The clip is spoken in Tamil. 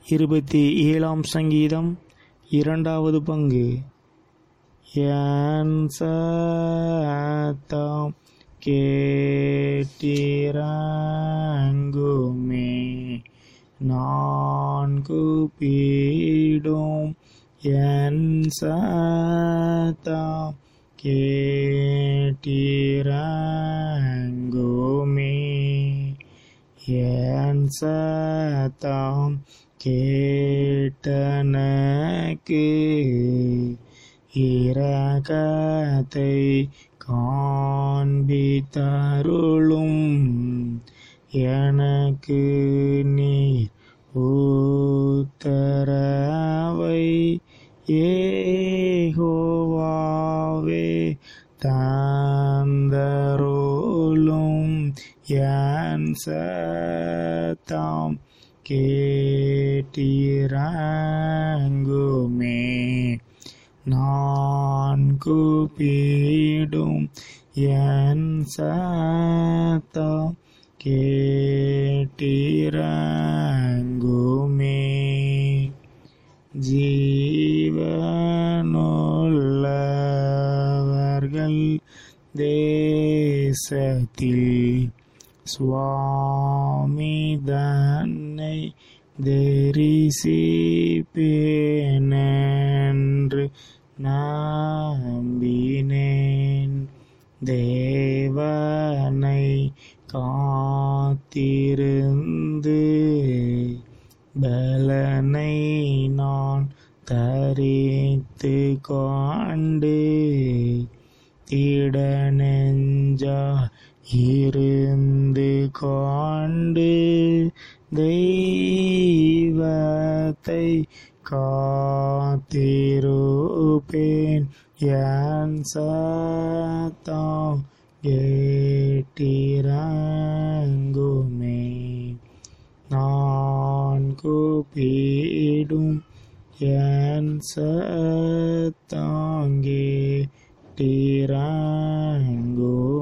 இருபத்தி ஏழாம் சங்கீதம் இரண்டாவது பங்கு என் சத்தம் கேட்டிரங்குமே நான் கூப்பிடும் என் சத்தம் கேட்டிரங்குமே என் சத்தம் கேட்டனக்கு இரக்கத்தை காண்பித்தருளும் எனக்கு நீர் உத்தரவை ஏகோவாவே தந்தருளும் என் சத்தம் கேட்டிரங்குமே நான் கூப்பிடும் என் சத்தம் கேட்டிரங்குமே ஜீவனுள்ளவர்கள் தேசத்தில் சுவாமி தன்னை தரிசிப்பேனென்று நம்பினேன் தேவனை காத்திருந்து பலனை நான் தரித்து கொண்டு திட நெஞ்சா இருந்து கொண்டு தெய்வத்தை காத்திருப்பேன் என் சத்தம் கேட்டிரங்குமே நான் கூப்பிடும் என் சத்தாங்கே டிராங்கோ